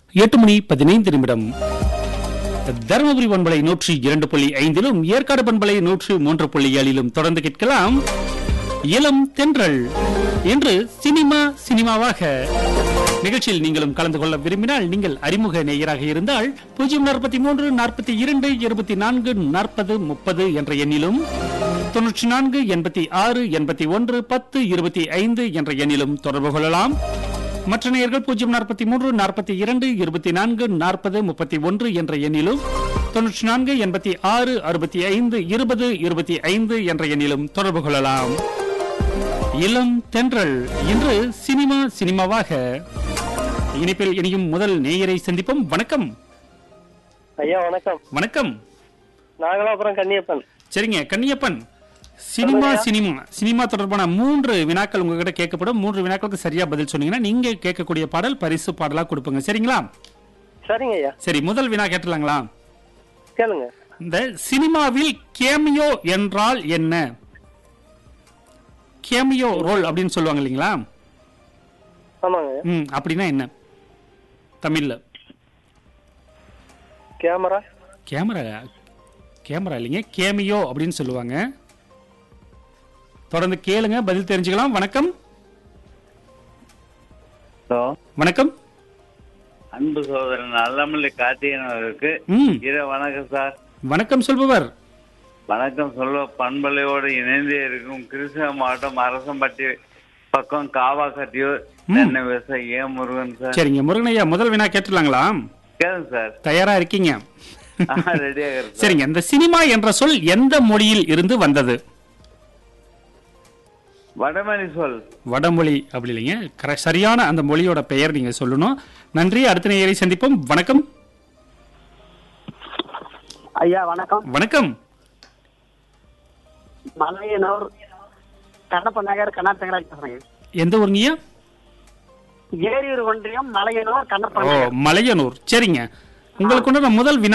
எட்டு மணி பதினைந்து நிமிடம் தருமபுரி பண்பலை நூற்றி இரண்டு புள்ளி ஐந்திலும் ஏற்காடு பண்பலை நூற்று மூன்று புள்ளி ஏழிலும் தொடர்ந்து கேட்கலாம் இளம் தென்றல் என்று சினிமா சினிமாவாக நிகழ்ச்சியில் நீங்களும் கலந்து கொள்ள விரும்பினால் நீங்கள் அறிமுக நேயராக இருந்தால் பூஜ்ஜியம் நாற்பத்தி மூன்று நாற்பத்தி இரண்டு இருபத்தி நான்கு நாற்பது முப்பது என்ற எண்ணிலும் தொன்னூற்றி நான்கு எண்பத்தி ஆறு எண்பத்தி ஒன்று பத்து இருபத்தி ஐந்து என்ற எண்ணிலும் தொடர்பு கொள்ளலாம் மற்ற நேயர்கள் பூஜ்ஜியம் நாற்பத்தி மூன்று நாற்பத்தி இரண்டு இருபத்தி நான்கு நாற்பது முப்பத்தி ஒன்று என்ற எண்ணிலும் தொன்னூற்றி நான்கு எண்பத்தி ஆறு அறுபத்தி ஐந்து இருபது இருபத்தி ஐந்து என்ற எண்ணிலும் தொடர்பு கொள்ளலாம் இளம் தென்றல் இன்று சினிமா சினிமாவாக இனிப்பில் இனியும் முதல் நேயரை சந்திப்போம் வணக்கம் ஐயா வணக்கம் வணக்கம் நாகலாபுரம் கன்னியப்பன் சரிங்க கன்னியப்பன் சினிமா சினிமா சினிமா தொடர்பான மூன்று வினாக்கள் உங்ககிட்ட கேட்கப்படும் மூன்று வினாக்களுக்கு சரியா பதில் சொன்னீங்கன்னா நீங்க கேட்கக்கூடிய பாடல் பரிசு பாடலா கொடுப்போங்க சரிங்களா சரிங்க ஐயா சரி முதல் வினா கேட்டலாங்களா கேளுங்க இந்த சினிமாவில் கேமியோ என்றால் என்ன கேமியோ ரோல் அப்படின்னு சொல்லுவாங்க இல்லைங்களா ஆமாங்க ம் அப்படின்னா என்ன தமிழ்ல கேமரா கேமரா கேமரா இல்லைங்க கேமியோ அப்படின்னு சொல்லுவாங்க தொடர்ந்து கேளுங்க பதில் தெரிஞ்சுக்கலாம் வணக்கம் ஹலோ வணக்கம் அன்பு சகோதரன் நல்லமல்லி கார்த்திகேயன் அவருக்கு ம் இர வணக்கம் சார் வணக்கம் சொல்பவர் வணக்கம் சொல்ல பண்பலையோடு இணைந்து இருக்கும் கிருஷ்ண மாவட்டம் அரசம்பட்டி பக்கம் காவாக்கட்டியூர் தென்னை விவசாயி ஏ முருகன் சார் சரிங்க முருகனையா முதல் வினா கேட்டுலாங்களா கேளுங்க சார் தயாரா இருக்கீங்க ரெடியாக இருக்கு சரிங்க இந்த சினிமா என்ற சொல் எந்த மொழியில் இருந்து வந்தது வடமணி சொல் வடமொழி அப்படி இல்லைங்க கர- சரியான அந்த மொழியோட பெயர் நீங்க சொல்லணும் நன்றி அடுத்த நேயரை சந்திப்போம் வணக்கம் ஐயா வணக்கம் வணக்கம் மலையனூர் கண்ணப்ப நகர் கண்ணாத்தங்கராஜ் பேசுறேங்க எந்த ஊருங்கய்யா ஏரியூர் ஒன்றியம் மலையனூர் கண்ணப்ப ஓ நகர் மலையனூர் சரிங்க உங்களுக்கு கொண்டு முதல் வினா